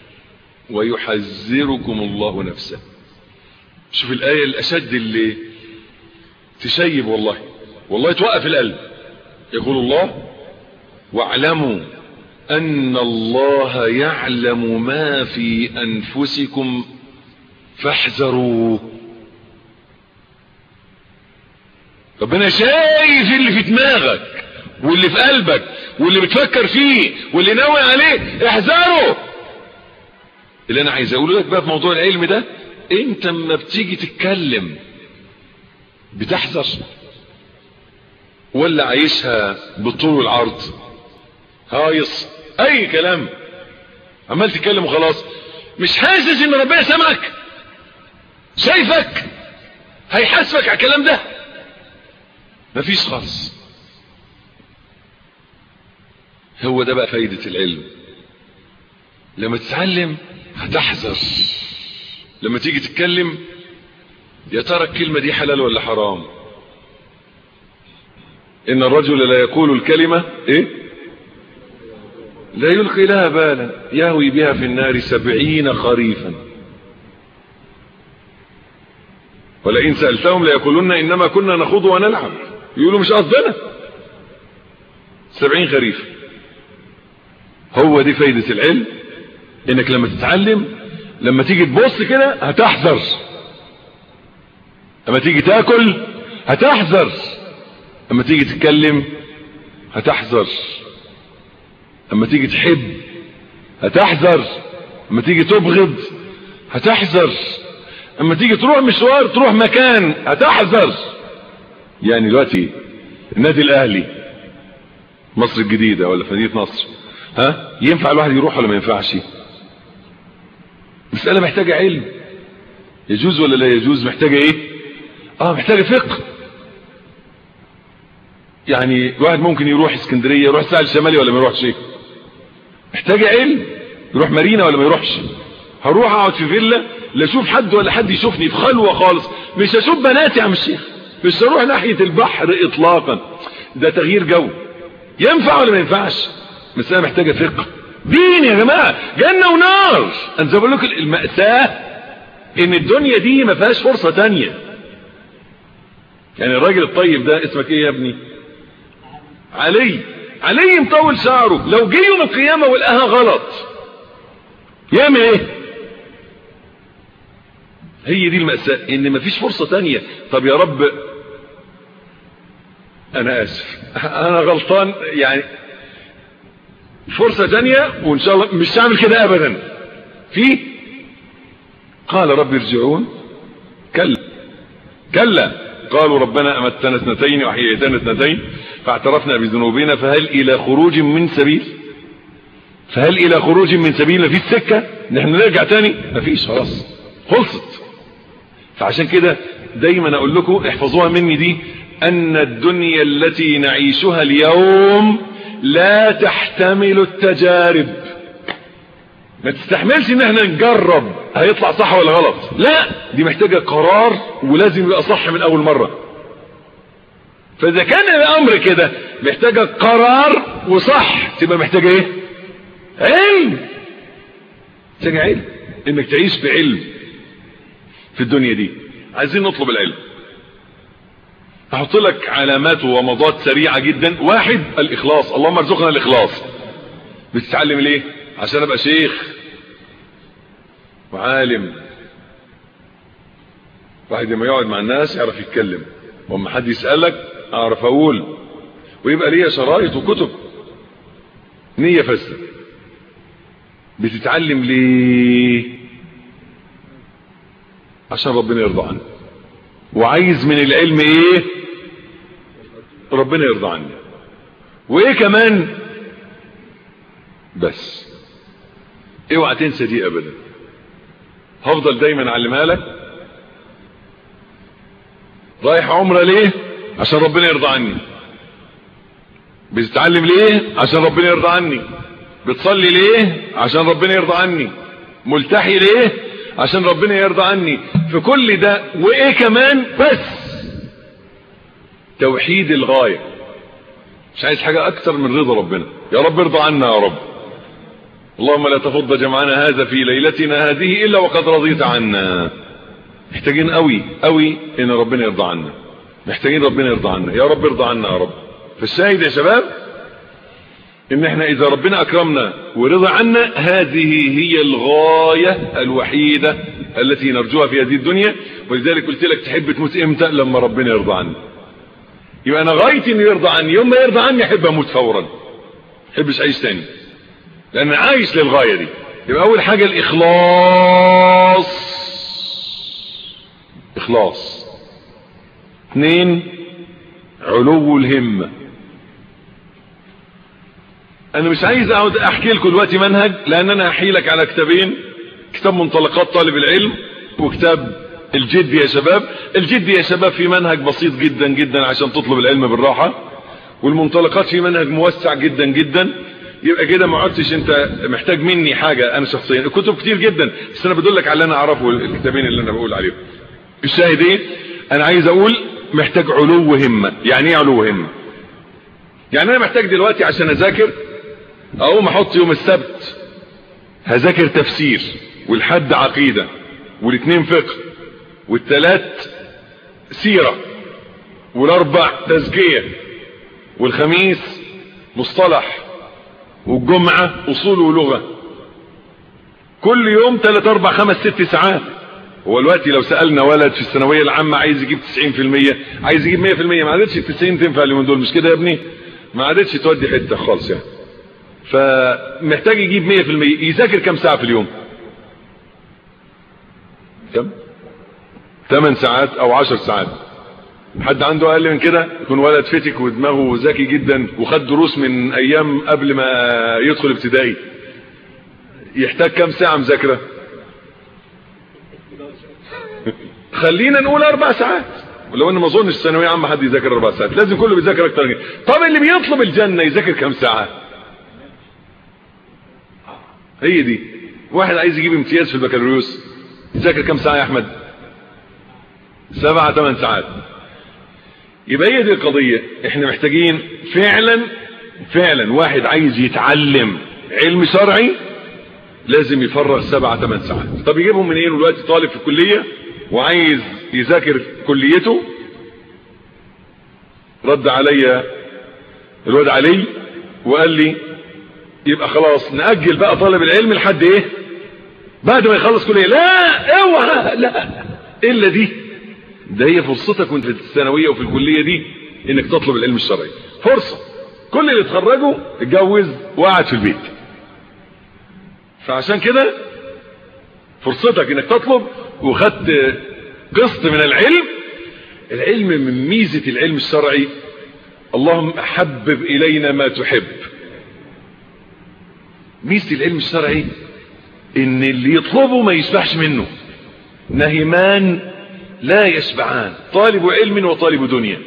ويحذركم الله نفسه شوف الآية الأشد اللي تشيب والله والله توقف القلب يقول الله واعلموا أن الله يعلم ما في أنفسكم فاحذروه ربنا شايف اللي في دماغك واللي في قلبك واللي بتفكر فيه واللي ناوي عليه احذره اللي انا عايز اقوله لك بقى في موضوع العلم ده انت اما بتيجي تتكلم بتحذر ولا عايشها بالطول والعرض هايص اي كلام عمال تتكلم وخلاص مش حاسس ان ربنا سمعك شايفك هيحاسبك على الكلام ده مفيش خالص هو ده بقى فايدة العلم لما تتعلم هتحذر لما تيجي تتكلم يا ترى الكلمة دي حلال ولا حرام ان الرجل لا يقول الكلمة ايه لا يلقي لها بالا يهوي بها في النار سبعين خريفا ولئن سألتهم ليقولون انما كنا نخوض ونلعب يقولوا مش قصدنا سبعين خريف هو دي فايدة العلم انك لما تتعلم لما تيجي تبص كده هتحذر لما تيجي تاكل هتحذر لما تيجي تتكلم هتحذر لما تيجي تحب هتحذر لما تيجي تبغض هتحذر لما تيجي تروح مشوار تروح مكان هتحذر يعني دلوقتي النادي الاهلي مصر الجديدة ولا في مدينة نصر ها ينفع الواحد يروح ولا ما ينفعش مسألة محتاجة علم يجوز ولا لا يجوز محتاجة ايه اه محتاجة فقه يعني الواحد ممكن يروح اسكندرية يروح الساحل الشمالي ولا ما يروحش ايه محتاجة علم يروح مارينا ولا ما يروحش هروح اقعد في فيلا لا اشوف حد ولا حد يشوفني في خلوة خالص مش هشوف بناتي يا عم الشيخ مش هروح ناحية البحر اطلاقا ده تغيير جو ينفع ولا ما ينفعش مسألة محتاجة فقه دين يا جماعة جنة ونار انا زي بقول لكم المأساة ان الدنيا دي ما فيهاش فرصة تانية يعني الراجل الطيب ده اسمك ايه يا ابني علي علي مطول شعره لو جه يوم القيامة ولقاها غلط يعمل ايه هي دي المأساة ان مفيش فرصة تانية طب يا رب انا اسف انا غلطان يعني فرصة تانية وان شاء الله مش هعمل كده ابدا في قال رب ارجعون كلا كلا قالوا ربنا امتنا اثنتين واحييتنا اثنتين فاعترفنا بذنوبنا فهل الى خروج من سبيل فهل الى خروج من سبيل مفيش سكة نحن نرجع تاني مفيش خلاص خلصت فعشان كده دايما اقول لكم احفظوها مني دي ان الدنيا التي نعيشها اليوم لا تحتمل التجارب ما تستحملش ان احنا نجرب هيطلع صح ولا غلط لا دي محتاجة قرار ولازم يبقى صح من اول مرة فاذا كان الامر كده محتاجة قرار وصح تبقى محتاجة ايه علم محتاجة علم انك تعيش بعلم في الدنيا دي عايزين نطلب العلم احط لك علامات ومضات سريعة جدا واحد الاخلاص اللهم ارزقنا الاخلاص بتتعلم ليه عشان ابقى شيخ وعالم واحد لما يقعد مع الناس يعرف يتكلم واما حد يسألك اعرف اقول ويبقى ليا شرايط وكتب نية فاسدة بتتعلم ليه عشان ربنا يرضى عنك وعايز من العلم ايه ربنا يرضى عني وايه كمان بس اوعى تنسى دي ابدا هفضل دايما اعلمها لك رايح عمره ليه عشان ربنا يرضى عني بتتعلم ليه عشان ربنا يرضى عني بتصلي ليه عشان ربنا يرضى عني ملتحي ليه عشان ربنا يرضى عني في كل ده وايه كمان بس توحيد الغاية مش عايز حاجة اكتر من رضا ربنا يا رب ارضى عنا يا رب اللهم لا تفض جمعنا هذا في ليلتنا هذه الا وقد رضيت عنا محتاجين قوي قوي ان ربنا يرضى عنا محتاجين ربنا يرضى عنا يا رب ارضى عنا يا رب فالشاهد يا شباب ان احنا اذا ربنا اكرمنا ورضى عنا هذه هي الغاية الوحيدة التي نرجوها في هذه الدنيا ولذلك قلت لك تحب تموت امتى لما ربنا يرضى عني يبقى انا غايتي انه يرضى عني يوم ما يرضى عني احب اموت فورا احبش اعيش تاني لان عايش للغاية دي يبقى اول حاجة الاخلاص اخلاص اثنين علو الهمة انا مش عايز اقعد احكي لكم دلوقتي منهج لان انا هحكي لك على كتابين كتاب منطلقات طالب العلم وكتاب الجد يا شباب الجد يا شباب في منهج بسيط جدا جدا عشان تطلب العلم بالراحة والمنطلقات في منهج موسع جدا جدا يبقى كده ما عدتش انت محتاج مني حاجة انا شخصيا الكتب كتير جدا بس انا بدلك على اللي انا اعرفه الكتابين اللي انا بقول عليهم الشاهد ايه انا عايز اقول محتاج علو همة يعني ايه علو همة يعني انا محتاج دلوقتي عشان اذاكر اقوم احط يوم السبت هذاكر تفسير والحد عقيدة والاثنين فقه والثلاث سيرة والاربع تزكية والخميس مصطلح والجمعة اصول ولغة كل يوم 3 4 5 6 ساعات هو الوقت لو سألنا ولد في الثانوية العامة عايز يجيب 90% عايز يجيب 100% ما عادتش ال 90 تنفع اليومين دول مش كده يا ابني ما عادتش تودي حتة خالص يعني فمحتاج يجيب 100% يذاكر كم ساعة في اليوم كم 8 ساعات او 10 ساعات حد عنده اقل من كده يكون ولد فتك ودماغه ذكي جدا وخد دروس من ايام قبل ما يدخل ابتدائي يحتاج كم ساعة مذاكرة خلينا نقول اربع ساعات ولو ان ما اظنش ثانويه عامه حد يذاكر اربع ساعات لازم كله بيذاكر اكتر من كده طب اللي بيطلب الجنه يذاكر كم ساعه هي دي واحد عايز يجيب امتياز في البكالوريوس يذاكر كم ساعه يا احمد سبعة ثمان ساعات يبقى هي دي القضيه احنا محتاجين فعلا فعلا واحد عايز يتعلم علم شرعي لازم يفرغ سبعة ثمان ساعات طب يجيبهم منين دلوقتي طالب في الكليه وعايز يذاكر كليته رد عليا الواد علي وقال لي يبقى خلاص نأجل بقى طالب العلم لحد ايه بعد ما يخلص كلية لا اوعى لا الا دي ده هي فرصتك وانت في الثانوية وفي الكلية دي انك تطلب العلم الشرعي فرصة كل اللي اتخرجوا اتجوز وقعد في البيت فعشان كده فرصتك انك تطلب وخدت قسط من العلم العلم من ميزة العلم الشرعي اللهم حبب الينا ما تحب ميزة العلم الشرعي ان اللي يطلبه ما يشبعش منه نهمان لا يشبعان طالب علم وطالب دنيا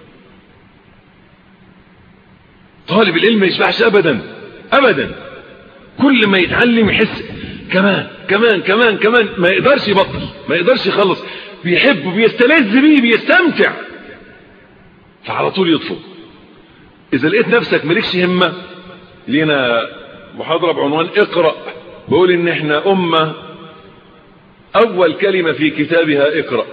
طالب العلم ما يشبعش ابدا ابدا كل ما يتعلم يحس كمان كمان كمان كمان ما يقدرش يبطل ما يقدرش يخلص بيحب بيستلذ بيه بيستمتع فعلى طول يطلب اذا لقيت نفسك مالكش همة لينا محاضرة بعنوان اقرأ بقول ان احنا امة اول كلمة في كتابها اقرأ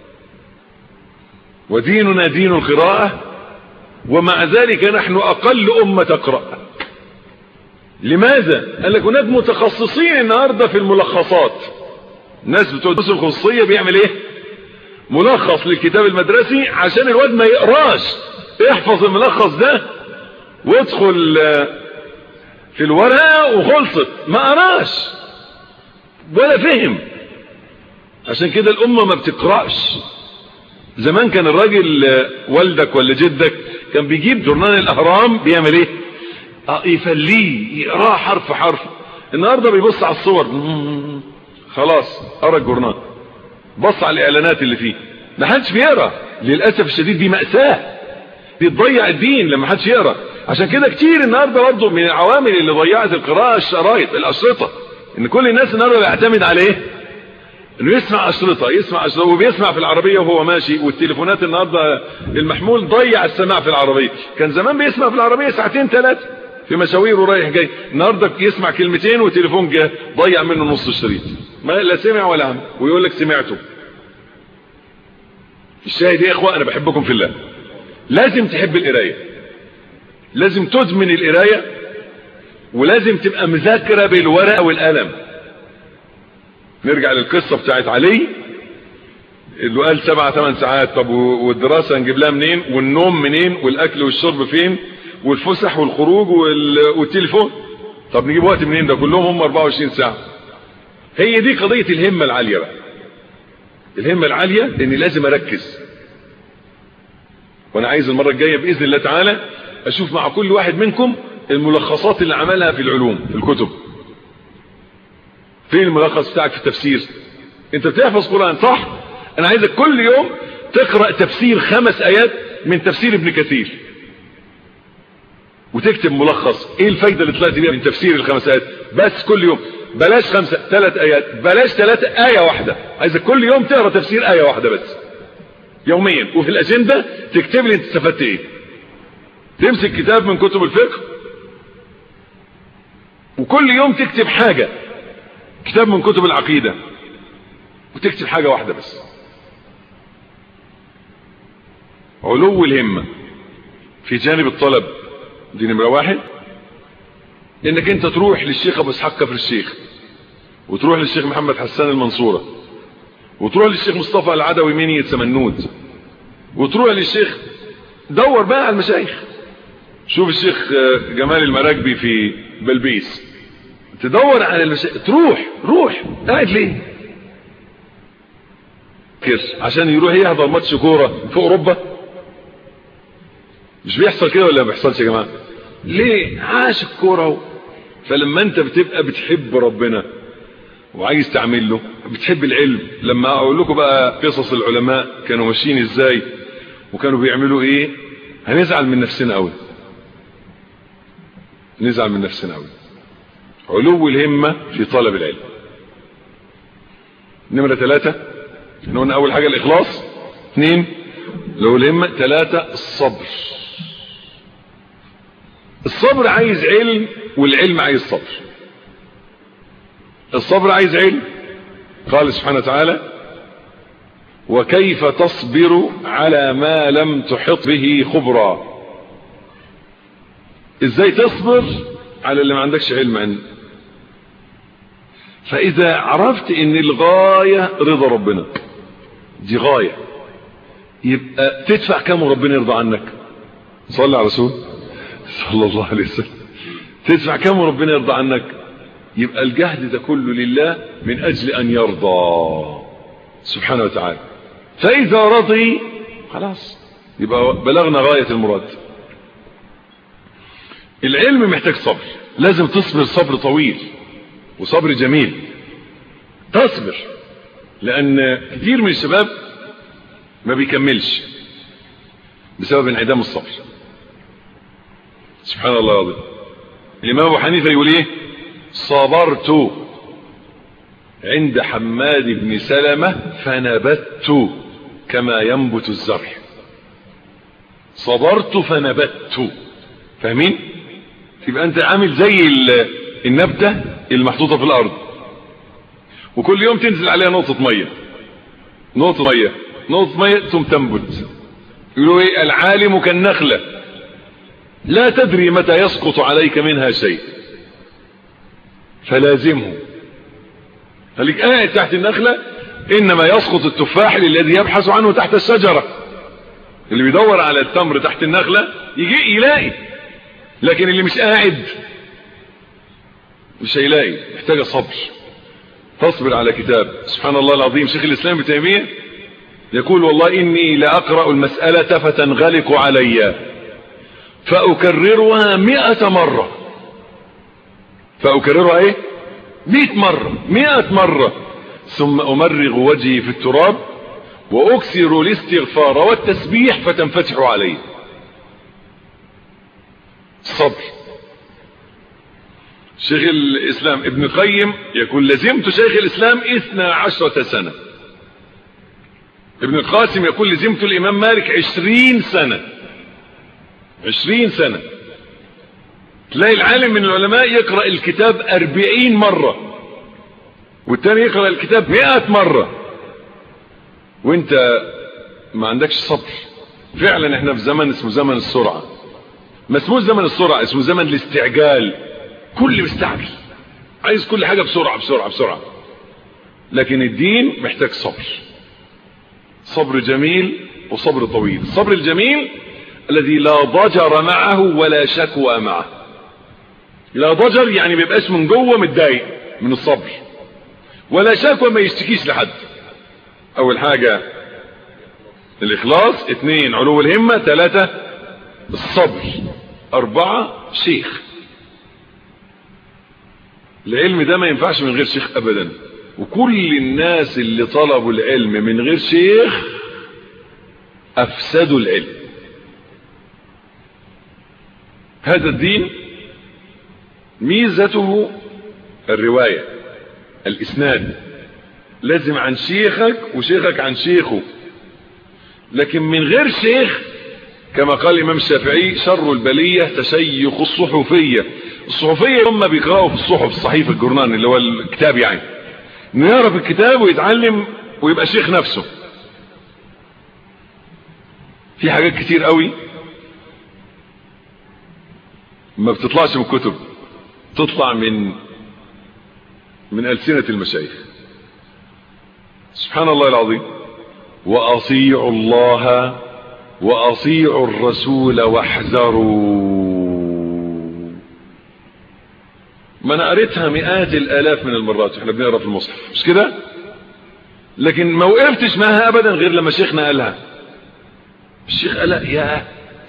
وديننا دين القراءة ومع ذلك نحن اقل امة تقرأ لماذا قال لك هناك متخصصين النهاردة في الملخصات الناس بتوع الدروس الخصوصية بيعمل ايه ملخص للكتاب المدرسي عشان الواد ما يقراش احفظ الملخص ده وادخل في الورقة وخلصت ما قراش ولا فهم عشان كده الامة ما بتقرأش زمان كان الراجل والدك ولا جدك كان بيجيب جورنال الاهرام بيعمل ايه اه يفليه يقراه حرف حرف النهارده بيبص على الصور مم. خلاص قرا الجورنال بص على الاعلانات اللي فيه ما حدش بيقرا للاسف الشديد دي ماساه دي تضيع الدين لما حدش يقرا عشان كده كتير النهارده برضه من العوامل اللي ضيعت القراءه الشرايط الاشرطه ان كل الناس النهارده بيعتمد على ايه انه يسمع اشرطه يسمع اشرطه وبيسمع في العربيه وهو ماشي والتليفونات النهارده المحمول ضيع السماع في العربيه كان زمان بيسمع في العربيه ساعتين ثلاثه في مشاوير ورايح جاي النهارده يسمع كلمتين وتليفون جه ضيع منه نص الشريط ما لا سمع ولا عمل ويقول لك سمعته الشاهد يا اخوه انا بحبكم في الله لازم تحب القرايه لازم تدمن القرايه ولازم تبقى مذاكره بالورقه والقلم نرجع للقصه بتاعت علي اللي قال سبعة ثمان ساعات طب والدراسه نجيب لها منين والنوم منين والاكل والشرب فين والفسح والخروج والتليفون طب نجيب وقت منين ده كلهم هم 24 ساعه هي دي قضيه الهمه العاليه بقى الهمه العاليه اني لازم اركز وانا عايز المره الجايه باذن الله تعالى اشوف مع كل واحد منكم الملخصات اللي عملها في العلوم في الكتب فين الملخص بتاعك في التفسير انت بتحفظ قرآن صح انا عايزك كل يوم تقرأ تفسير خمس ايات من تفسير ابن كثير وتكتب ملخص ايه الفايدة اللي طلعت بيها من تفسير الخمس ايات بس كل يوم بلاش خمسة ثلاث ايات بلاش ثلاث اية واحدة عايزك كل يوم تقرأ تفسير اية واحدة بس يوميا وفي الاجندة تكتب لي انت استفدت ايه تمسك كتاب من كتب الفقه وكل يوم تكتب حاجة كتاب من كتب العقيدة وتكتب حاجة واحدة بس علو الهمة في جانب الطلب دي نمرة واحد انك انت تروح للشيخ ابو اسحاق كفر الشيخ وتروح للشيخ محمد حسان المنصورة وتروح للشيخ مصطفى العدوي مني سمنود وتروح للشيخ دور بقى على المشايخ شوف الشيخ جمال المراكبي في بلبيس تدور على المشايخ تروح روح قاعد ليه عشان يروح يحضر ماتش كوره في اوروبا مش بيحصل كده ولا ما بيحصلش يا جماعه ليه عاش الكوره فلما انت بتبقى بتحب ربنا وعايز تعمل له بتحب العلم لما اقول لكم بقى قصص العلماء كانوا ماشيين ازاي وكانوا بيعملوا ايه هنزعل من نفسنا قوي نزعل من نفسنا قوي علو الهمة في طلب العلم نمرة ثلاثة احنا قلنا اول حاجة الاخلاص اثنين علو الهمة ثلاثة الصبر الصبر عايز علم والعلم عايز صبر الصبر عايز علم قال سبحانه وتعالى وكيف تصبر على ما لم تحط به خبرا ازاي تصبر على اللي ما عندكش علم عنه فاذا عرفت ان الغاية رضا ربنا دي غاية يبقى تدفع كم وربنا يرضى عنك صلى على رسول صلى الله عليه وسلم تدفع كم وربنا يرضى عنك يبقى الجهد ده كله لله من اجل ان يرضى سبحانه وتعالى فاذا رضي خلاص يبقى بلغنا غاية المراد العلم محتاج صبر لازم تصبر صبر طويل وصبر جميل تصبر لان كثير من الشباب ما بيكملش بسبب انعدام الصبر سبحان الله العظيم الامام ابو حنيفه يقول ايه صبرت عند حماد بن سلمة فنبت كما ينبت الزرع صبرت فنبت فاهمين تبقى انت عامل زي النبتة المحطوطة في الارض وكل يوم تنزل عليها نقطة مية نقطة مية نقطة مية ثم تنبت يقولوا ايه العالم كالنخلة لا تدري متى يسقط عليك منها شيء فلازمه خليك قاعد تحت النخلة انما يسقط التفاح الذي يبحث عنه تحت الشجرة اللي بيدور على التمر تحت النخلة يجي يلاقي لكن اللي مش قاعد مش هيلاقي محتاج صبر تصبر على كتاب سبحان الله العظيم شيخ الاسلام ابن تيميه يقول والله اني لاقرا المساله فتنغلق علي فاكررها مئة مره فاكررها ايه مئة مرة مئة مرة ثم امرغ وجهي في التراب واكثر الاستغفار والتسبيح فتنفتح علي صبر شيخ الاسلام ابن قيم يقول لزمت شيخ الاسلام اثنى عشرة سنة ابن القاسم يقول لزمت الامام مالك عشرين سنة عشرين سنة تلاقي العالم من العلماء يقرأ الكتاب أربعين مرة والتاني يقرأ الكتاب مئة مرة وانت ما عندكش صبر فعلا احنا في زمن اسمه زمن السرعة ما اسمه زمن السرعة اسمه زمن الاستعجال كل مستعجل عايز كل حاجة بسرعة بسرعة بسرعة لكن الدين محتاج صبر صبر جميل وصبر طويل الصبر الجميل الذي لا ضجر معه ولا شكوى معه لا ضجر يعني ما يبقاش من جوه متضايق من الصبر ولا شكوى ما يشتكيش لحد اول حاجة الاخلاص اثنين علو الهمة ثلاثة الصبر اربعة شيخ العلم ده ما ينفعش من غير شيخ ابدا وكل الناس اللي طلبوا العلم من غير شيخ افسدوا العلم هذا الدين ميزته الرواية الاسناد لازم عن شيخك وشيخك عن شيخه لكن من غير شيخ كما قال الامام الشافعي شر البلية تشيخ الصحفية الصحفية هم بيقرأوا في الصحف الصحيفة الجورنان اللي هو الكتاب يعني انه يعرف الكتاب ويتعلم ويبقى شيخ نفسه في حاجات كتير قوي ما بتطلعش من كتب تطلع من من ألسنة المشايخ سبحان الله العظيم وأطيعوا الله وأطيعوا الرسول واحذروا ما انا قريتها مئات الالاف من المرات احنا بنقرا في المصحف مش كده لكن ما وقفتش معاها ابدا غير لما شيخنا قالها الشيخ قال يا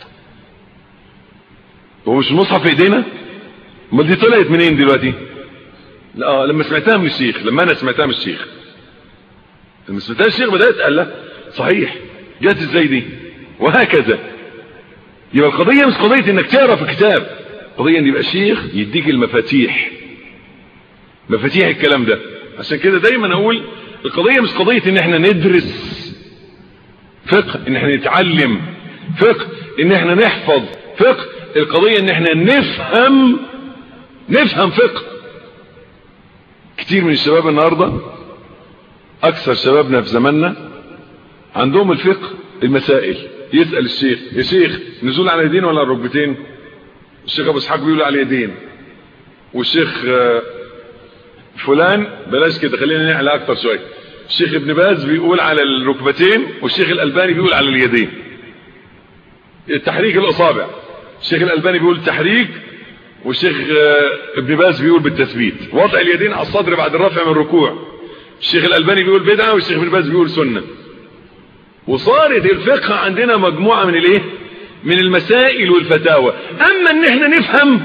هو مش المصحف في ايدينا امال دي طلعت منين دلوقتي لا آه لما سمعتها من الشيخ لما انا سمعتها من الشيخ لما سمعتها من الشيخ بدات قال لا صحيح جت ازاي دي وهكذا يبقى القضيه مش قضيه انك تقرا في كتاب قضيه ان يبقى شيخ يديك المفاتيح مفاتيح الكلام ده عشان كده دايما اقول القضيه مش قضيه ان احنا ندرس فقه ان احنا نتعلم فقه ان احنا نحفظ فقه القضيه ان احنا نفهم نفهم فقه كتير من الشباب النهارده اكثر شبابنا في زماننا عندهم الفقه المسائل يسال الشيخ يا شيخ نزول على اليدين ولا على الركبتين الشيخ ابو اسحاق بيقول على اليدين والشيخ فلان بلاش كده خلينا نعلى اكتر شويه الشيخ ابن باز بيقول على الركبتين والشيخ الالباني بيقول على اليدين التحريك الاصابع الشيخ الالباني بيقول تحريك والشيخ ابن باز بيقول بالتثبيت وضع اليدين على الصدر بعد الرفع من الركوع الشيخ الالباني بيقول بدعه والشيخ ابن باز بيقول سنه وصارت الفقه عندنا مجموعه من الايه من المسائل والفتاوى اما ان احنا نفهم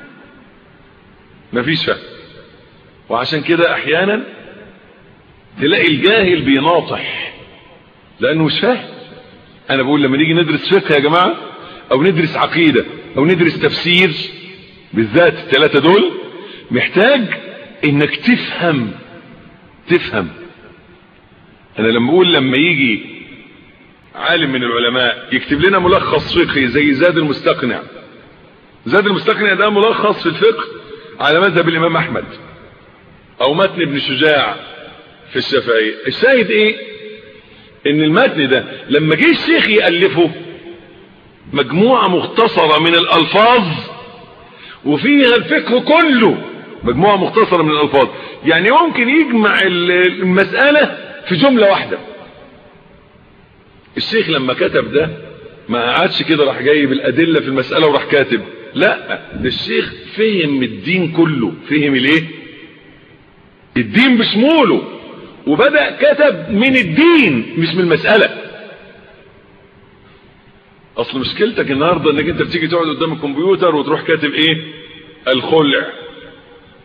مفيش فهم وعشان كده احيانا تلاقي الجاهل بيناطح لانه مش فاهم انا بقول لما نيجي ندرس فقه يا جماعه او ندرس عقيده او ندرس تفسير بالذات الثلاثه دول محتاج انك تفهم تفهم انا لما اقول لما يجي عالم من العلماء يكتب لنا ملخص فقهي زي زاد المستقنع زاد المستقنع ده ملخص في الفقه على مذهب الامام احمد او متن ابن شجاع في الشافعية الشاهد ايه ان المتن ده لما جه الشيخ يألفه مجموعة مختصرة من الالفاظ وفيها الفقه كله مجموعة مختصرة من الالفاظ يعني ممكن يجمع المسألة في جملة واحدة الشيخ لما كتب ده ما قعدش كده راح جايب الادله في المساله وراح كاتب لا ده الشيخ فهم الدين كله فهم الايه الدين بشموله وبدا كتب من الدين مش من المساله اصل مشكلتك النهارده انك انت بتيجي تقعد قدام الكمبيوتر وتروح كاتب ايه الخلع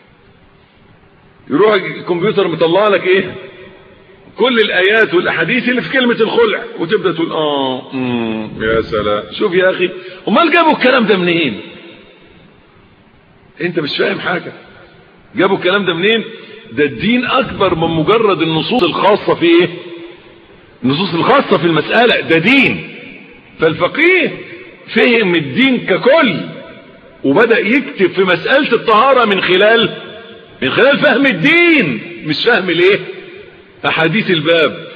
يروح الكمبيوتر مطلع لك ايه كل الايات والاحاديث اللي في كلمة الخلع وتبدأ تقول اه امم يا سلام شوف يا اخي امال جابوا الكلام ده منين انت مش فاهم حاجة جابوا الكلام ده منين ده الدين اكبر من مجرد النصوص الخاصة في ايه النصوص الخاصة في المسألة ده دين فالفقيه فهم الدين ككل وبدأ يكتب في مسألة الطهارة من خلال من خلال فهم الدين مش فهم الايه احاديث الباب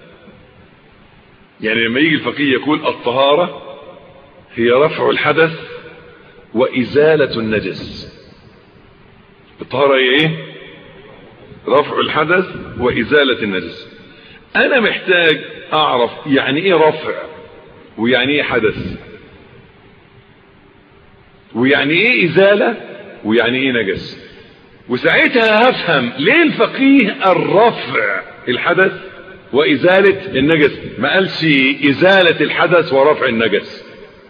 يعني لما يجي الفقيه يقول الطهارة هي رفع الحدث وازالة النجس الطهارة هي ايه رفع الحدث وازالة النجس انا محتاج اعرف يعني ايه رفع ويعني ايه حدث ويعني ايه ازالة ويعني ايه نجس وساعتها هفهم ليه الفقيه الرفع الحدث وازالة النجس ما قالش ازالة الحدث ورفع النجس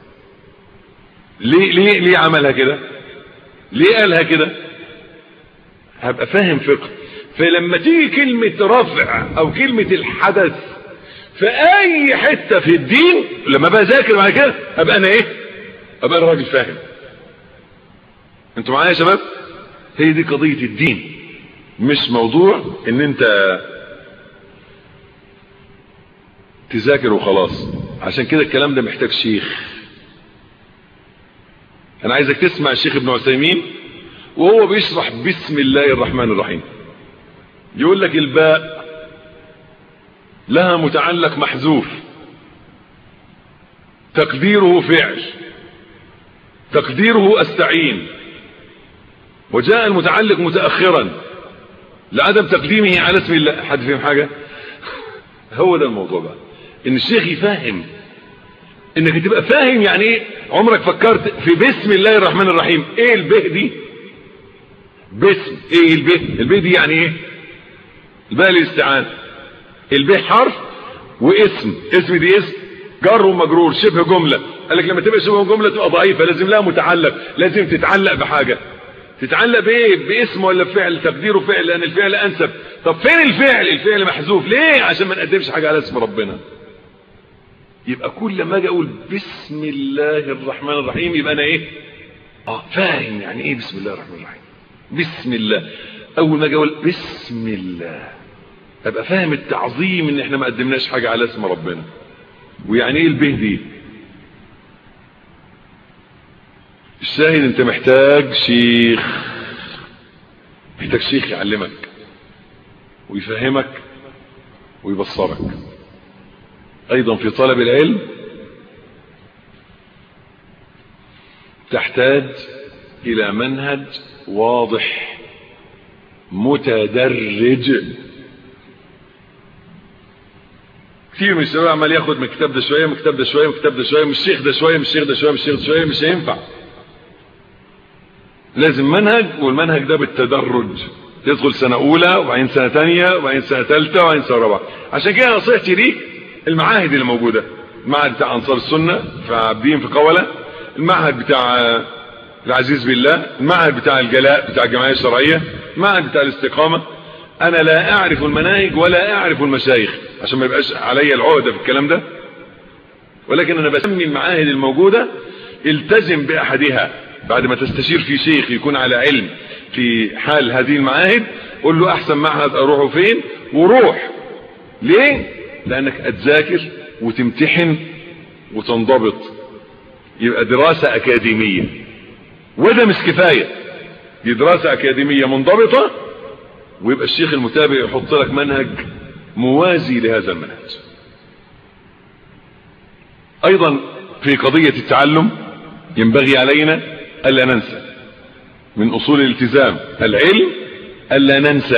ليه ليه ليه عملها كده ليه قالها كده هبقى فاهم فقه فلما تيجي كلمة رفع او كلمة الحدث في اي حتة في الدين لما بقى ذاكر بعد كده ابقى انا ايه ابقى انا راجل فاهم انتوا معايا يا شباب هي دي قضية الدين مش موضوع ان انت تذاكر وخلاص عشان كده الكلام ده محتاج شيخ انا عايزك تسمع الشيخ ابن عثيمين وهو بيشرح بسم الله الرحمن الرحيم يقول لك الباء لها متعلق محذوف تقديره فعل تقديره استعين وجاء المتعلق متأخرا لعدم تقديمه على اسم الله حد فهم حاجة هو ده الموضوع بقى ان الشيخ يفهم انك تبقى فاهم يعني ايه عمرك فكرت في بسم الله الرحمن الرحيم ايه البه دي باسم ايه البه البه دي يعني ايه الباء الاستعانة البه حرف واسم اسم دي اسم جر ومجرور شبه جملة قال لك لما تبقى شبه جملة تبقى ضعيفة لازم لها متعلق لازم تتعلق بحاجة تتعلق بايه باسم ولا بفعل تقديره فعل لان الفعل انسب طب فين الفعل الفعل محذوف ليه عشان ما نقدمش حاجة على اسم ربنا يبقى كل ما اجي اقول بسم الله الرحمن الرحيم يبقى انا ايه اه فاهم يعني ايه بسم الله الرحمن الرحيم بسم الله اول ما اجي اقول بسم الله ابقى فاهم التعظيم ان احنا ما قدمناش حاجة على اسم ربنا ويعني ايه البه دي الشاهد انت محتاج شيخ محتاج شيخ يعلمك ويفهمك ويبصرك ايضا في طلب العلم تحتاج الى منهج واضح متدرج كتير من الشباب عمال ياخد من الكتاب ده شويه من الكتاب ده شويه من الكتاب ده شويه من الشيخ ده شويه من الشيخ ده شويه من الشيخ ده شويه مش هينفع لازم منهج والمنهج ده بالتدرج تدخل سنة أولى وبعدين سنة تانية وبعدين سنة تالتة وبعدين سنة رابعة عشان كده نصيحتي ليك المعاهد اللي موجودة المعهد بتاع أنصار السنة في عابدين في قولة المعهد بتاع العزيز بالله المعهد بتاع الجلاء بتاع الجمعية الشرعية المعهد بتاع الاستقامة أنا لا أعرف المناهج ولا أعرف المشايخ عشان ما يبقاش عليا العهدة في الكلام ده ولكن أنا بسمي المعاهد الموجودة التزم بأحدها بعد ما تستشير في شيخ يكون على علم في حال هذه المعاهد قول له احسن معهد اروحه فين وروح ليه لانك هتذاكر وتمتحن وتنضبط يبقى دراسة اكاديمية وده مش كفاية دي دراسة اكاديمية منضبطة ويبقى الشيخ المتابع يحط لك منهج موازي لهذا المنهج ايضا في قضية التعلم ينبغي علينا ألا ننسى من أصول الالتزام العلم ألا ننسى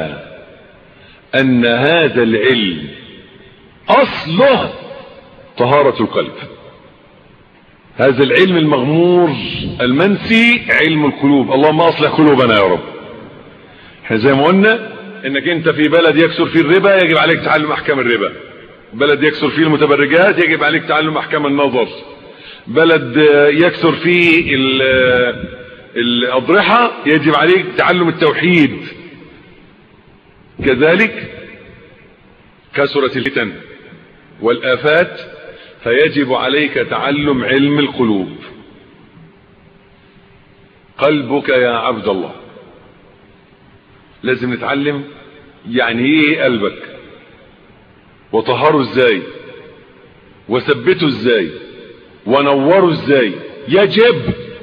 أن هذا العلم أصله طهارة القلب هذا العلم المغمور المنسي علم القلوب اللهم أصلح قلوبنا يا رب احنا زي ما قلنا انك انت في بلد يكسر فيه الربا يجب عليك تعلم احكام الربا بلد يكسر فيه المتبرجات يجب عليك تعلم احكام النظر بلد يكثر فيه الأضرحة يجب عليك تعلم التوحيد كذلك كثرت الفتن والآفات فيجب عليك تعلم علم القلوب قلبك يا عبد الله لازم نتعلم يعني ايه قلبك وطهره ازاي وثبته ازاي ونوره ازاي يجب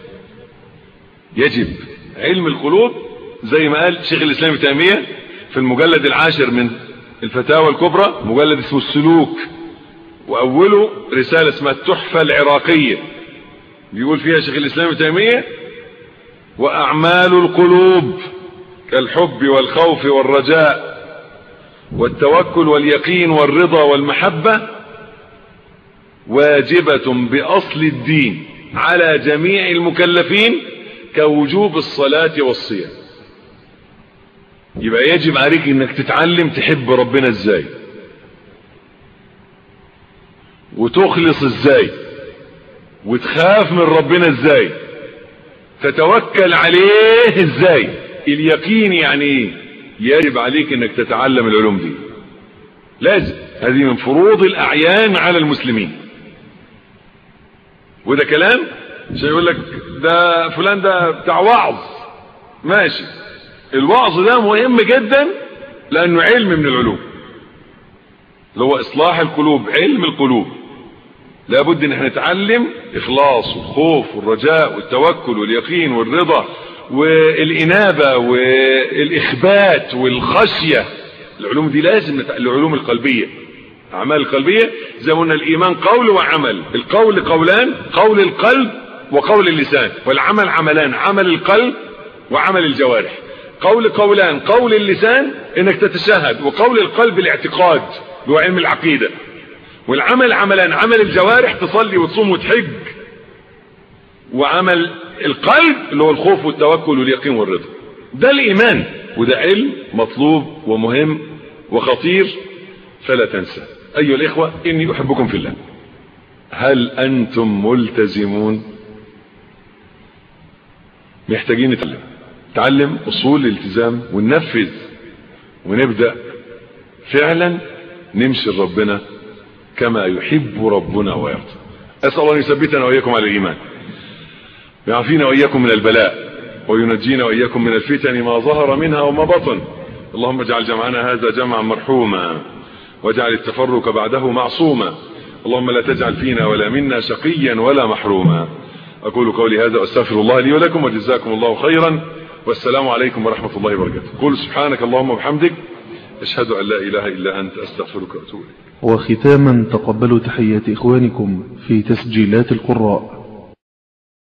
يجب علم القلوب زي ما قال شيخ الاسلام تيميه في المجلد العاشر من الفتاوى الكبرى مجلد اسمه السلوك واوله رساله اسمها التحفه العراقيه بيقول فيها شيخ الاسلام تيميه واعمال القلوب كالحب والخوف والرجاء والتوكل واليقين والرضا والمحبه واجبه باصل الدين على جميع المكلفين كوجوب الصلاه والصيام يبقى يجب عليك انك تتعلم تحب ربنا ازاي وتخلص ازاي وتخاف من ربنا ازاي تتوكل عليه ازاي اليقين يعني ايه يجب عليك انك تتعلم العلوم دي لازم هذه من فروض الاعيان على المسلمين وده كلام مش يقول لك ده فلان ده بتاع وعظ ماشي الوعظ ده مهم جدا لانه علم من العلوم اللي هو اصلاح القلوب علم القلوب لابد ان احنا نتعلم اخلاص والخوف والرجاء والتوكل واليقين والرضا والانابه والاخبات والخشيه العلوم دي لازم نتع... العلوم القلبيه الاعمال القلبيه زي ما قلنا الايمان قول وعمل القول قولان قول القلب وقول اللسان والعمل عملان عمل القلب وعمل الجوارح قول قولان قول اللسان انك تتشهد وقول القلب الاعتقاد اللي هو علم العقيده والعمل عملان عمل الجوارح تصلي وتصوم وتحج وعمل القلب اللي هو الخوف والتوكل واليقين والرضا ده الايمان وده علم مطلوب ومهم وخطير فلا تنسى ايها الاخوه اني احبكم في الله هل انتم ملتزمون محتاجين نتعلم تعلم اصول الالتزام وننفذ ونبدا فعلا نمشي لربنا كما يحب ربنا ويرضى اسال الله ان يثبتنا واياكم على الايمان ويعافينا واياكم من البلاء وينجينا واياكم من الفتن ما ظهر منها وما بطن اللهم اجعل جمعنا هذا جمعا مرحوما واجعل التفرق بعده معصوما اللهم لا تجعل فينا ولا منا شقيا ولا محروما اقول قولي هذا واستغفر الله لي ولكم وجزاكم الله خيرا والسلام عليكم ورحمه الله وبركاته قول سبحانك اللهم وبحمدك اشهد ان لا اله الا انت استغفرك واتوب اليك وختاما تقبلوا تحيات إخوانكم في تسجيلات القراء